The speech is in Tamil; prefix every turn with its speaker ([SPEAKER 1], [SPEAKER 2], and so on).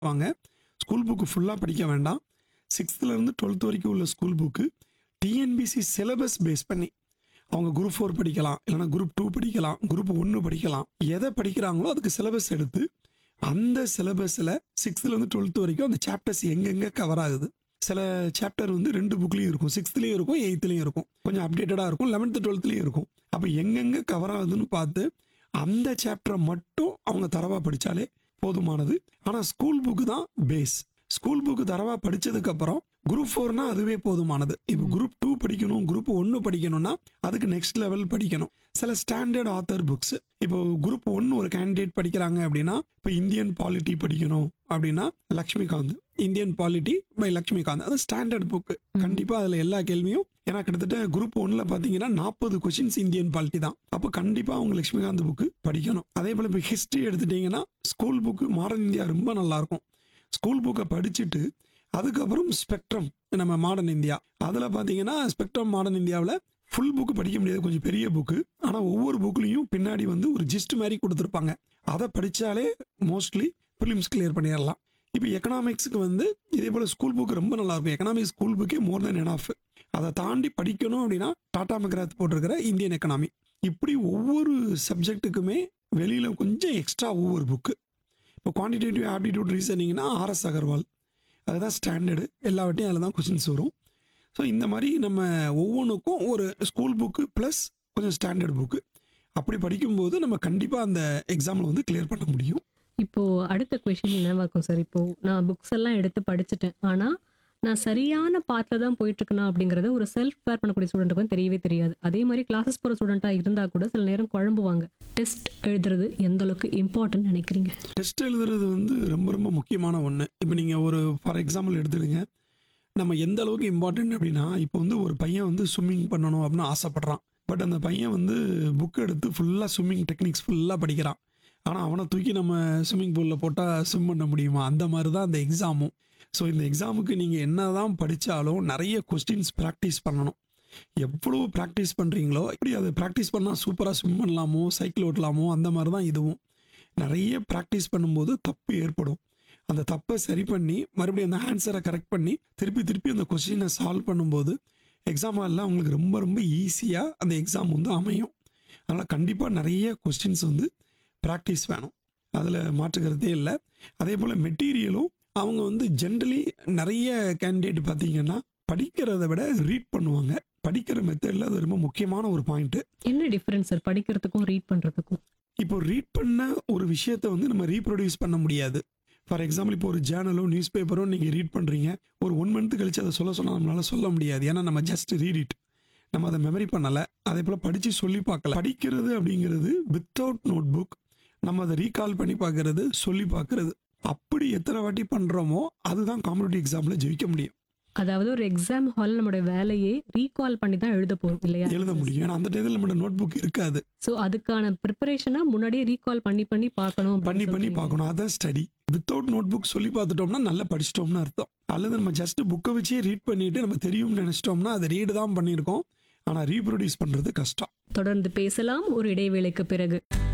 [SPEAKER 1] வாங்க ஸ்கூல் புக்கு ஃபுல்லாக படிக்க வேண்டாம் சிக்ஸ்த்துலேருந்து டுவெல்த் வரைக்கும் உள்ள school book TNPSC syllabus base பண்ணி அவங்க குரூப் ஃபோர் படிக்கலாம் இல்லைனா குரூப் டூ படிக்கலாம் குரூப் ஒன்று படிக்கலாம் எதை படிக்கிறாங்களோ அதுக்கு சிலபஸ் எடுத்து அந்த சிலபஸில் சிக்ஸ்த்துலேருந்து டுவெல்த் வரைக்கும் அந்த சாப்டர்ஸ் எங்கெங்கே கவர் ஆகுது சில சாப்டர் வந்து ரெண்டு புக்லேயும் இருக்கும் சிக்ஸ்த்லேயும் இருக்கும் எயித்துலேயும் இருக்கும் கொஞ்சம் அப்டேட்டடாக இருக்கும் லெவன்த்து டுவெல்த்லேயும் இருக்கும் அப்போ எங்கெங்கே கவர் ஆகுதுன்னு பார்த்து அந்த சாப்டரை மட்டும் அவங்க தரவாக படித்தாலே போதுமானது ஆனால் ஸ்கூல் புக்கு தான் பேஸ் ஸ்கூல் புக்கு தரவா படிச்சதுக்கப்புறம் குரூப் ஃபோர்னா அதுவே போதுமானது இப்போ குரூப் டூ படிக்கணும் குரூப் ஒன்று படிக்கணும்னா அதுக்கு நெக்ஸ்ட் லெவல் படிக்கணும் சில ஸ்டாண்டர்ட் ஆத்தர் புக்ஸ் இப்போ குரூப் ஒன்று ஒரு கேண்டிடேட் படிக்கிறாங்க அப்படின்னா இப்போ இந்தியன் பாலிட்டி படிக்கணும் அப்படின்னா Laxmikanth Indian polity by Laxmikanth அது ஸ்டாண்டர்ட் புக்கு கண்டிப்பாக அதில் எல்லா கேள்வியும் ஏன்னா கிட்டத்தட்ட குரூப் ஒன்ல பார்த்தீங்கன்னா நாற்பது கொஷின்ஸ் இந்தியன் பாலிட்டி தான் அப்போ கண்டிப்பாக அவங்க லக்ஷ்மிகாந்த் புக்கு படிக்கணும் அதே போல் இப்போ ஹிஸ்ட்ரி எடுத்துட்டீங்கன்னா ஸ்கூல் புக்கு மாடர்ன் இந்தியா ரொம்ப நல்லா இருக்கும் ஸ்கூல் புக்கை படிச்சுட்டு அதுக்கப்புறம் ஸ்பெக்ட்ரம் நம்ம மாடர்ன் இந்தியா அதில் பார்த்தீங்கன்னா ஸ்பெக்ட்ரம் மாடர்ன் இந்தியாவில் ஃபுல் புக்கு படிக்க முடியாது கொஞ்சம் பெரிய புக்கு ஆனால் ஒவ்வொரு புக்லேயும் பின்னாடி வந்து ஒரு ஜிஸ்ட் மாதிரி கொடுத்துருப்பாங்க அதை படித்தாலே மோஸ்ட்லி ப்ரிலிம்ஸ் கிளியர் பண்ணிடலாம் இப்போ எக்கனாமிக்ஸுக்கு வந்து இதே போல் ஸ்கூல் புக் ரொம்ப நல்லா இருக்கும் எக்கனாமிக்ஸ் ஸ்கூல் புக்கே மோர் தென் எனாஃப் அதை தாண்டி படிக்கணும் அப்படின்னா டாடா மெக்ராத் போட்டிருக்கிற இந்தியன் எக்கனாமி இப்படி ஒவ்வொரு சப்ஜெக்ட்டுக்குமே வெளியில் கொஞ்சம் எக்ஸ்ட்ரா ஒவ்வொரு புக்கு இப்போ குவான்டிடேட்டிவ் ஆப்டிடியூட் ரீசனிங்னா ஆர்எஸ் அகர்வால் அதுதான் ஸ்டாண்டர்டு எல்லாவற்றையும் அதில் தான் கொஷின்ஸ் வரும் ஸோ இந்த மாதிரி நம்ம ஒவ்வொன்றுக்கும் ஒரு ஸ்கூல் புக்கு ப்ளஸ் கொஞ்சம் ஸ்டாண்டர்ட் புக்கு அப்படி படிக்கும்போது நம்ம கண்டிப்பாக அந்த எக்ஸாமில் வந்து கிளியர் பண்ண முடியும்
[SPEAKER 2] இப்போ அடுத்த கொஷின் என்னவா இருக்கும் சார் இப்போ நான் புக்ஸ் எல்லாம் எடுத்து படிச்சுட்டேன் ஆனா நான் சரியான பாத்துல தான் போயிட்டு இருக்கேனா அப்படிங்கறது ஒரு செல்ஃப் பேர் பண்ணக்கூடிய ஸ்டூடெண்ட்டுக்கும் தெரியவே தெரியாது அதே மாதிரி கிளாஸஸ் போற ஸ்டூடெண்டா இருந்தா கூட சில நேரம் குழம்புவாங்க டெஸ்ட் எழுதுறது எந்த அளவுக்கு இம்பார்ட்டன்ட் நினைக்கிறீங்க
[SPEAKER 1] டெஸ்ட் எழுதுறது வந்து ரொம்ப ரொம்ப முக்கியமான ஒன்று இப்போ நீங்கள் ஒரு ஃபார் எக்ஸாம்பிள் எடுத்துடுங்க நம்ம எந்த அளவுக்கு இம்பார்ட்டன்ட் அப்படின்னா இப்போ வந்து ஒரு பையன் வந்து ஸ்விம்மிங் பண்ணணும் அப்படின்னு ஆசைப்பட்றான் பட் அந்த பையன் வந்து புக் எடுத்து ஃபுல்லாக ஸ்விம்மிங் டெக்னிக்ஸ் ஃபுல்லாக படிக்கிறான் ஆனால் அவனை தூக்கி நம்ம ஸ்விம்மிங் பூலில் போட்டால் ஸ்விம் பண்ண முடியுமா அந்த மாதிரி தான் அந்த எக்ஸாமும் ஸோ இந்த எக்ஸாமுக்கு நீங்கள் என்ன தான் படித்தாலும் நிறைய கொஸ்டின்ஸ் ப்ராக்டிஸ் பண்ணணும் எவ்வளோ ப்ராக்டிஸ் பண்ணுறீங்களோ இப்படி அதை ப்ராக்டிஸ் பண்ணால் சூப்பராக ஸ்விம் பண்ணலாமோ சைக்கிள் ஓட்டலாமோ அந்த மாதிரி தான் இதுவும் நிறைய ப்ராக்டிஸ் பண்ணும்போது தப்பு ஏற்படும் அந்த தப்பை சரி பண்ணி மறுபடியும் அந்த ஆன்சரை கரெக்ட் பண்ணி திருப்பி திருப்பி அந்த கொஸ்டினை சால்வ் பண்ணும்போது எக்ஸாம் எல்லாம் உங்களுக்கு ரொம்ப ரொம்ப ஈஸியாக அந்த எக்ஸாம் வந்து அமையும் அதனால் கண்டிப்பாக நிறைய கொஸ்டின்ஸ் வந்து ப்ராக்டிஸ் வேணும் அதில் மாற்றுக்கிறதே இல்லை அதே போல் மெட்டீரியலும் அவங்க வந்து ஜென்ரலி நிறைய கேண்டிடேட் பார்த்தீங்கன்னா படிக்கிறத விட ரீட் பண்ணுவாங்க படிக்கிற மெத்தடில் அது ரொம்ப முக்கியமான ஒரு பாயிண்ட்டு
[SPEAKER 2] என்ன டிஃபரன்ஸ் சார் படிக்கிறதுக்கும் ரீட் பண்றதுக்கும்
[SPEAKER 1] இப்போ ரீட் பண்ண ஒரு விஷயத்தை வந்து நம்ம ரீப்ரொடியூஸ் பண்ண முடியாது ஃபார் எக்ஸாம்பிள் இப்போ ஒரு ஜேர்னலோ நியூஸ் பேப்பரோ நீங்கள் ரீட் பண்ணுறீங்க ஒரு ஒன் மந்த் கழிச்சு அதை சொல்ல சொன்னால் நம்மளால சொல்ல முடியாது ஏன்னா நம்ம ஜஸ்ட் ரீட் இட் நம்ம அதை மெமரி பண்ணலை அதே போல் படித்து சொல்லி பார்க்கல படிக்கிறது அப்படிங்கிறது வித்தவுட் நோட் புக் நம்ம அதை ரீகால் பண்ணி பார்க்கறது சொல்லி பார்க்கறது அப்படி எத்தனை வாட்டி பண்ணுறோமோ அதுதான் காம்படிட்டிவ் எக்ஸாமில் ஜெயிக்க முடியும்
[SPEAKER 2] அதாவது ஒரு எக்ஸாம் ஹால் நம்மளுடைய வேலையே ரீகால் பண்ணி தான் எழுத போறோம் இல்லையா
[SPEAKER 1] எழுத முடியும் ஏன்னா அந்த டயத்தில் நம்மளோட நோட் புக் இருக்காது
[SPEAKER 2] சோ அதுக்கான ப்ரிப்பரேஷனா முன்னாடியே ரீகால் பண்ணி பண்ணி பார்க்கணும் அப்படின்னு
[SPEAKER 1] பண்ணி பண்ணி
[SPEAKER 2] சொல்றீங்க.
[SPEAKER 1] பார்க்கணும் அதான் ஸ்டடி வித்தவுட் நோட் புக் சொல்லி பார்த்துட்டோம்னா நல்லா படிச்சிட்டோம்னு அர்த்தம் அல்லது நம்ம ஜஸ்ட் புக்கை வச்சே ரீட் பண்ணிட்டு நம்ம தெரியும்னு நினைச்சிட்டோம்னா அதை ரீடு தான் பண்ணியிருக்கோம் ஆனால் ரீப்ரொடியூஸ் பண்ணுறது கஷ்டம்
[SPEAKER 2] தொடர்ந்து பேசலாம் ஒரு இடைவேளைக்கு பிறகு